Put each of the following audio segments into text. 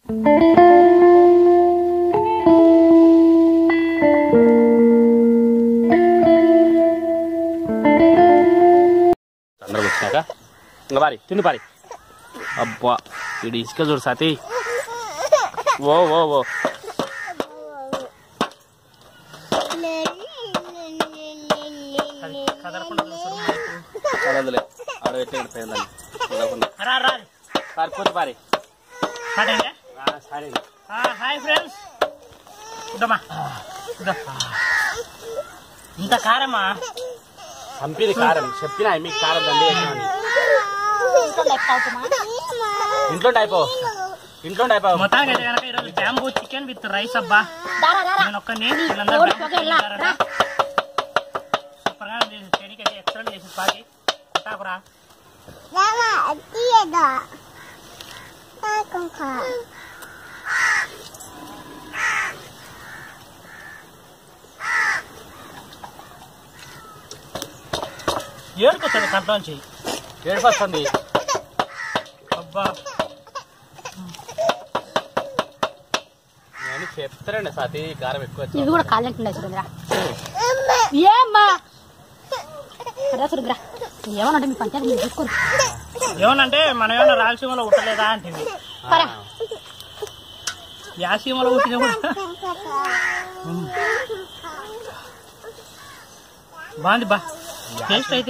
అందరం వచ్చినాక ఇంకా పారి తిండి పారి అబ్బా ఇది ఇసుక చూడు సతీ ఓ ఓ ఓ కదలలే ఆడ పెట్టేయండి పోయిందని చూడకుండా రా రా పారి పోతే పారి పాడండి సరే హాయ్ ఫ్రెండ్స్ ఇద్దమ్మా ఇద్దా. ఇంత కారమా పంపిది కారం చెప్పినా మీకు కారం దండి వేసినా అని. ఇంట్లో అయిపో ఇంట్లో అయిపో మొత్తానికి అయితే కనుక ఈరోజు బ్యాంబూ చికెన్ విత్ రైస్ అబ్బా నేను ఒక్కని సూపర్ గా చెడికి అయితే ఎక్సలెంట్ చేసి పాటి కొట్టాకురా ఏడుకొస్తుంది కంట్లోంచి ఏడుపు వస్తుంది అబ్బా నేను చెప్తానండి సతీ కారం ఎక్కువ ఇవి వచ్చింది కూడా కాలంటున్నాయి సురేంద్ర ఏమ్మా రా సురేంద్ర ఏమనంటే మీ పంచాయతీ మీరు చూసుకోరు ఏమనంటే మనం ఏమన్నా రాయలసీమలో ఉట్టలేదా అంటుంది పరా యాసీమలో ఉట్టిన కూడా బాగుంది బా టేస్ట్ అయితే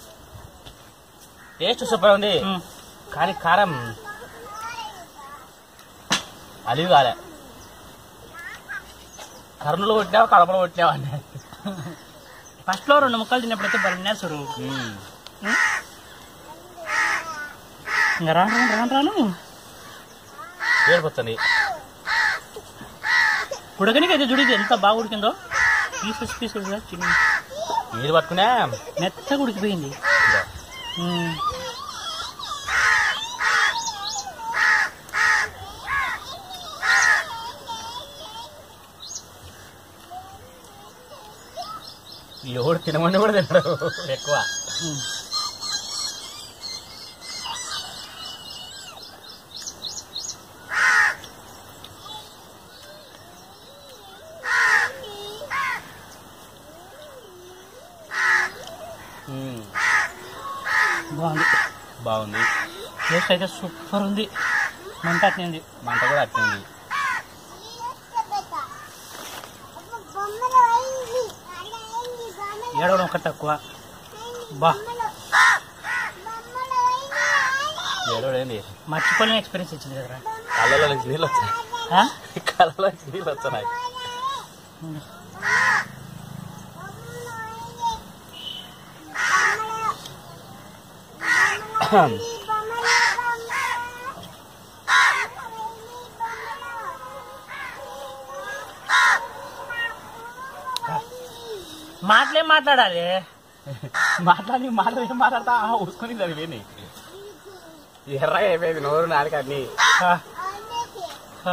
టేస్ట్ సూపర్ ఉంది ఉమ్, కానీ కారం అలివి కాలే కర్నూలు కొట్టినావా కడపలో కొట్టినావా అంటే ఫస్ట్ లో రెండు ముక్కలు తిన్నప్పుడైతే బలినేసరు ఇంకా రాను రాను రాను రాను ఏడుపుతుంది ఉడకనికి అయితే చూడేది ఎంత బాగా ఉడికిందో పీసెస్ పీసెస్ చిన్న నీళ్ళు పట్టుకునే మెత్తగా ఉడికిపోయింది ఉమ్. ఎవడు తినమని కూడా తినడు ఎక్కువ మ్మ్. బాగుంది బాగుంది టేస్ట్ అయితే సూపర్ ఉంది మంట అట్టింది మంట కూడా అట్టింది ఏడవడం ఒకటి తక్కువ బా ఏడోడేంది మర్చిపోలేని ఎక్స్పీరియన్స్ ఇచ్చింది కదరా కళ్ళలో నుంచి నీళ్ళు వచ్చాయి ఆ? కళ్ళలో నుంచి నీళ్ళు వస్తున్నాయి మాటలేం మాట్లాడాలి మాట్లాడి మాటలు ఏం మాట్లాడతా ఆ, ఊసుకొని చదివేని ఎర్రగా అయిపోయింది నోరు నాలుక అన్ని ఆ. ఆ.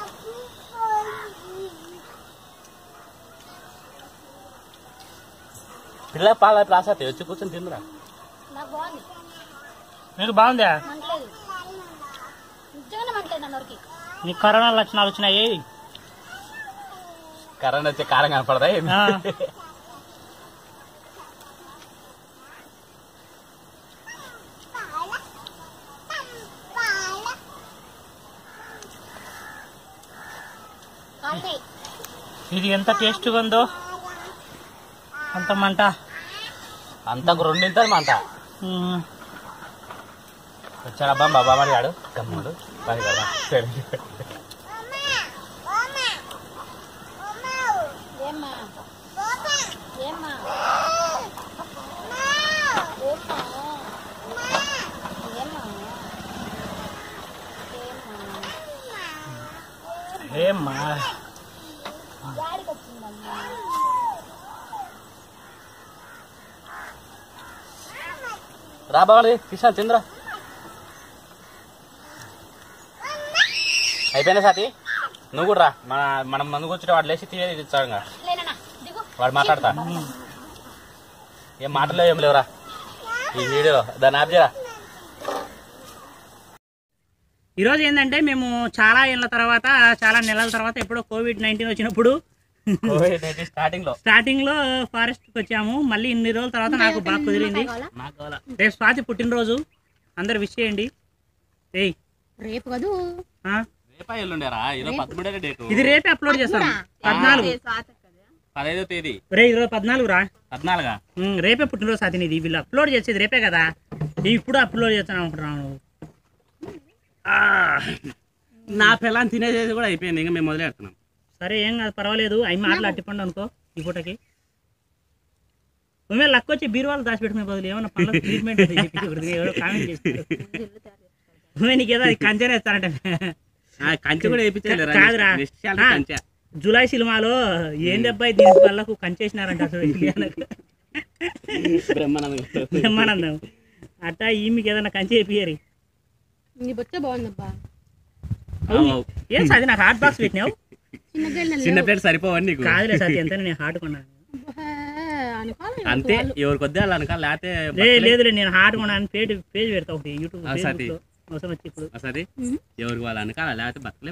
పిల్ల పాల రాసా వచ్చి కూర్చొని తిందురా నాకు బాగుంది మీకు బాగుందా మంటలేదు నిజంగానే మంటలేదు నా నోరికి నీకు కరోనా లక్షణాలు వచ్చినాయి కరెంట్ వచ్చే కారం కనపడదా ఏంది? ఆ. కాలుతాయి ఇది ఎంత టేస్ట్గా ఉందో అంత మంట అంతకు రెండింతలు మంట ఉమ్. వచ్చాడబ్బా బాబా మరి ఆడు గమ్ముడు పని కదా సరే. ఏమ్మా ఏమ్మా ఏమ్మా ఏమ్మా ఏమ్మా గాడికి వచ్చిందమ్మా రా బావాలి తీసా తిందురా అయిపోయినా సాతి నువ్వు కూడా రా మన మనం మందుకు వచ్చి వాడు లేచి తీయది ఇచ్చాడు ఇంకా. లేనన్నా దిగు వాడు మాట్లాడతా ఏం మాటలో ఏం లేవురా ఈ వీడియోలో దాన్ని ఆప్ చేయరా ఈరోజు ఏంటంటే మేము చాలా ఏళ్ళ తర్వాత చాలా నెలల తర్వాత ఎప్పుడో కోవిడ్ నైన్టీన్ వచ్చినప్పుడు స్టార్టింగ్ లో స్టార్టింగ్ లో ఫారెస్ట్ కి వచ్చాము మళ్ళీ ఇన్ని రోజుల తర్వాత నాకు బాగా కుదిరింది నాకు కావాలా రేపు స్వాతి పుట్టినరోజు అందరు విష్ చేయండి ఏయ్ రేపు కదూ ఆ, రేపా ఎల్లుండారా ఈరోజు పదమూడో డేట్ ఇది రేపే అప్లోడ్ చేస్తాను పద్నాలుగు పదహైదో తేదీ రే ఈరోజు పద్నాలుగు రా పద్నాలుగా ఉమ్, రేపే పుట్టినరోజు సాధిని ఇది వీళ్ళు అప్లోడ్ చేసేది రేపే కదా ఇవి ఇప్పుడు అప్లోడ్ చేస్తాను అనుకుంటున్నాను నువ్వు. ఆ, నా పిల్లని తినేసేది కూడా అయిపోయింది ఇంకా మేము మొదలెడుతున్నాం సరే ఏం కాదు పర్వాలేదు అవి మాటలు అట్టిపండు అనుకో ఈ పూటకి ఉమే లక్ వచ్చి బీరువాళ్ళు దాచిపెట్టుకునే బదులు ఏమన్నా పనులు ట్రీట్మెంట్ ఎవరో కామెంట్ చేస్తారు ఉమే నీకేదో అది కంచెనే ఇస్తారంట ఆ, కంచె కూడా వేయించాలి కాదురా. ఆ. కంచె జూలై సినిమాలో ఏం దెబ్బాయి దీని వల్లకు కంచేసినారంట అసలు ఇలియానకు. బ్రహ్మానందం బ్రహ్మానందం అట్టా ఈ మీకు ఏదైనా కంచి వేపియరి నీ బొచ్చ బాగుందబ్బా ఏం సాది నాకు హాట్ బాక్స్ పెట్టినావు చిన్నగా చిన్న ప్లేట్ సరిపోవండి నీకు కాదులే సార్ ఎంత నేను హాట్ కొన్నాను అనుకోవాలి అంతే ఎవరికి వద్దే వాళ్ళు అనకాల లేకపోతే లే లేదులే నేను హాట్ కొన్నాను పేజ్ పేజ్ పెడతా ఒకటి యూట్యూబ్ ఆ, సరే. ఫేస్బుక్ లో అవసరం వచ్చి ఇప్పుడు సరే ఎవరికి వాళ్ళు అనకాల లేకపోతే బతకలేం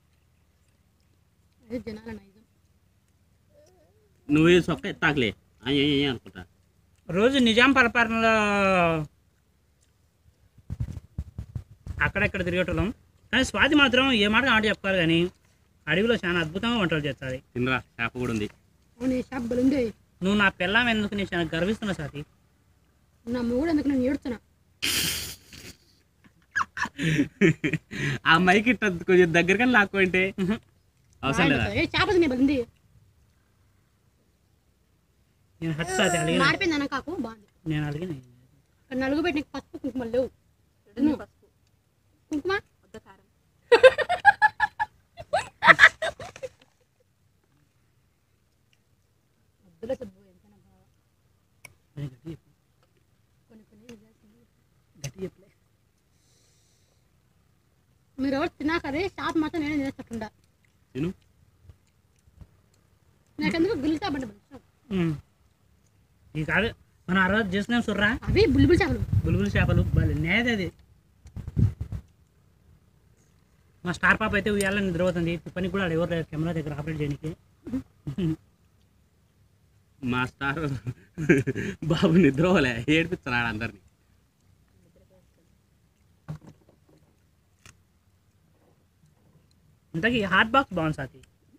అదే జనాల నైజం నువ్వు ఈ సొక్క ఎత్తాకలే అయ్యి అయ్యి అనుకుంటా రోజు నిజాం పరిపాలనలో అక్కడెక్కడ తిరిగేటోళ్ళం కానీ స్వాతి మాత్రం ఏ మాట ఆట చెప్పాలి కానీ అడవిలో చాలా అద్భుతంగా వంటలు చేస్తుంది తినరా చేప కూడా ఉంది అవును ఈ షాప్ బలుంది నువ్వు నా పిల్లం ఎందుకు నేను చాలా గర్విస్తున్నా స్వాతి నా మూడు ఎందుకు నేను ఏడుతున్నా ఆ మైక్ ఇట్ట కొంచెం దగ్గరగా లాక్కుంటే అవసరం లేదా ఏ చేప తినే బలింది నేను హట్ స్వాతి అడిగిన మాడిపోయింది అన్న కాకు బాగుంది నేను అడిగిన ఇక్కడ నలుగు పెట్టి నీకు పసుపు కుంకుమ లేవు తిను. కుంకుమ వద్దులే సుబ్బు, ఎంతైనా బాగా. కొన్ని కొన్ని నిజాలు. గట్టి చెప్పలే మీరు ఎవరు తిన్నాక అదే షాప్ మాత్రం నేనే తినేస్తుండా తిను నాకెందుకు గుల్లితా బండి ఉమ్. ఇది కాదు మనం ఆ రోజు చేసినాం సుర్రా అవి బుల్బుల్ చేపలు బుల్బుల్ చేపలు భలే నేది అది మా స్టార్ పాప అయితే ఉయ్యాల నిద్రపోతుంది పనికి కూడా ఆడ ఎవరు లేరు కెమెరా దగ్గర ఆపరేట్ చేయడానికి మా స్టార్ బాబు నిద్రపోలే ఏడిపిస్తున్నాడు అందరిని ఇంతకీ హాట్ బాక్స్ బాగుంది సాతి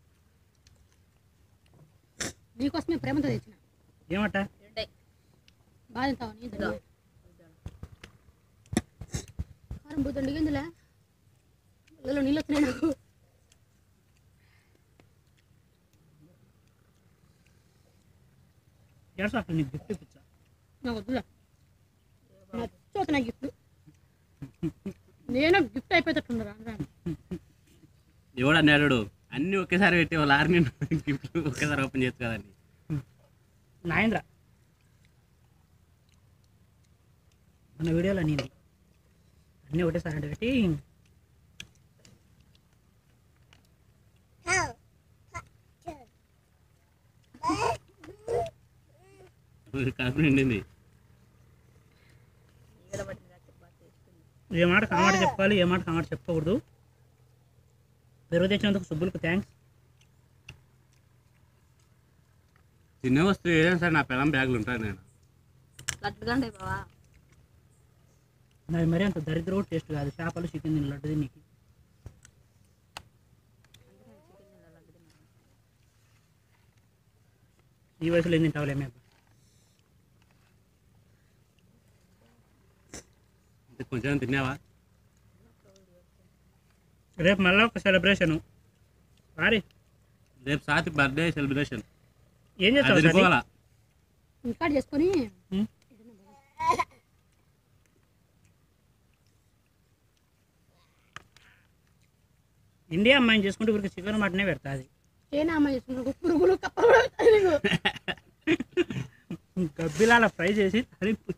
నీకోసమే ప్రేమతో తెచ్చిన ఏమట బాగా తింటావా నీ దండ. కారం బుద్ధి అడిగిందిలే పిల్లలు నీళ్ళు వచ్చినాయి నాకు ఏడ్స్ అక్కడ నీకు గిఫ్ట్ ఇప్పించా నాకు వద్దులే నచ్చోత నా గిఫ్ట్ నేను గిఫ్ట్ అయిపోయేటట్టున్నారా ఎవడు అన్నాడు అన్ని ఒకేసారి పెట్టి వాళ్ళ ఆర్మీ గిఫ్ట్ ఒకేసారి ఓపెన్ చేయొచ్చు కదండి నాయంద్ర మన వీడియోలో నేను అన్నీ ఒకటేసారి అంటే పెట్టి కడుపు నిండింది ఏ మాట కామాట చెప్పాలి ఏ మాట కామాట చెప్పకూడదు పెరుగు తెచ్చినందుకు సుబ్బులకు థ్యాంక్స్ చిన్న వస్తువు ఏదైనా సరే నా పిల్లం బ్యాగులు ఉంటాయి నేను లడ్డుగండే బావా నాది మరీ అంత దరిద్రం టేస్ట్ కాదు చేపలు చికెన్ తిని లడ్డు నీకు ఈ వయసులో ఏం తింటావులే మేము అంటే కొంచెం తిన్నావా రేపు మళ్ళీ ఒక సెలబ్రేషను సారీ రేపు సాతి బర్త్డే సెలబ్రేషన్ ఏం చేస్తావు అది సాతి? పోవాలా ఇంకా చేసుకొని ఉం? ఇండియా అమ్మాయిని చేసుకుంటే ఊరికి చికెన్ మటనే పెడతాది చేనా అమ్మాయి చేసుకున్నాడు పురుగులు కప్పలు కూడా పెడతాయి నీకు. గబ్బిలాల ఫ్రై చేసి తాలింపు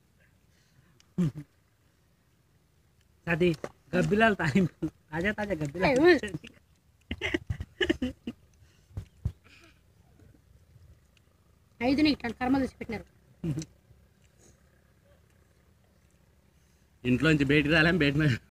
అది గబ్బిలాల తాలింపు తాజా తాజా గబ్బిలాల ఏయ్. ఐదుని ఇట్లాంటి కర్మలు తెచ్చి పెట్టినారు ఇంట్లోంచి బయటికి రాలేం బయట